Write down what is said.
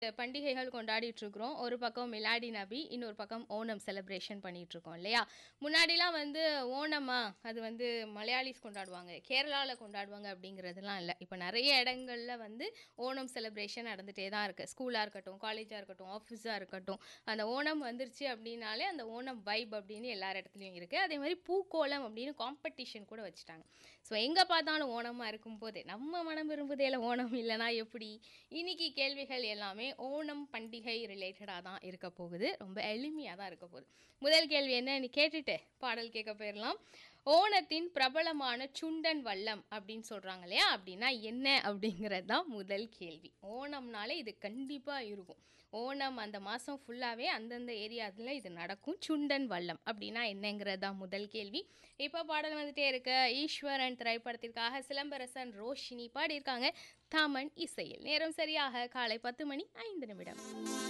பண்டிகைகள் கொண்டாடிட்டு இருக்கிறோம் ஒரு பக்கம் மிலாடி நபி இன்னொரு பக்கம் ஓணம் செலிப்ரேஷன் பண்ணிட்டு இருக்கோம் இல்லையா முன்னாடிலாம் வந்து ஓணமா அது வந்து மலையாளிஸ் கொண்டாடுவாங்க கேரளாவில் கொண்டாடுவாங்க அப்படிங்கிறதுலாம் இல்லை இப்போ நிறைய இடங்கள்ல வந்து ஓணம் செலிப்ரேஷன் நடந்துகிட்டே தான் இருக்குது ஸ்கூலாக இருக்கட்டும் காலேஜாக இருக்கட்டும் ஆஃபீஸாக இருக்கட்டும் அந்த ஓணம் வந்துருச்சு அப்படின்னாலே அந்த ஓணம் வைப் அப்படின்னு எல்லார் இடத்துலையும் இருக்குது அதே மாதிரி பூக்கோலம் அப்படின்னு காம்படிஷன் கூட வச்சுட்டாங்க ஸோ எங்கே பார்த்தாலும் ஓணமாக இருக்கும்போது நம்ம மனம் விரும்புதேல ஓணம் இல்லைனா எப்படி இன்னைக்கு கேள்விகள் எல்லாமே ஓணம் பண்டிகை ரிலேட்டடாக தான் இருக்க போகுது ரொம்ப எளிமையாக தான் இருக்க போகுது முதல் கேள்வி என்னன்னு கேட்டுட்டு பாடல் கேட்க போயிடலாம் ஓணத்தின் பிரபலமான சுண்டன் வல்லம் அப்படின்னு சொல்கிறாங்க இல்லையா அப்படின்னா என்ன அப்படிங்கிறது தான் முதல் கேள்வி ஓணம்னாலே இது கண்டிப்பாக இருக்கும் ஓணம் அந்த மாதம் ஃபுல்லாகவே அந்தந்த ஏரியாவில் இது நடக்கும் சுண்டன் வல்லம் அப்படின்னா என்னங்கிறது தான் முதல் கேள்வி இப்போ பாடல் வந்துட்டே இருக்க ஈஸ்வரன் திரைப்படத்திற்காக சிலம்பரசன் ரோஷினி பாடியிருக்காங்க தாமன் இசையில் நேரம் சரியாக காலை பத்து மணி ஐந்து நிமிடம்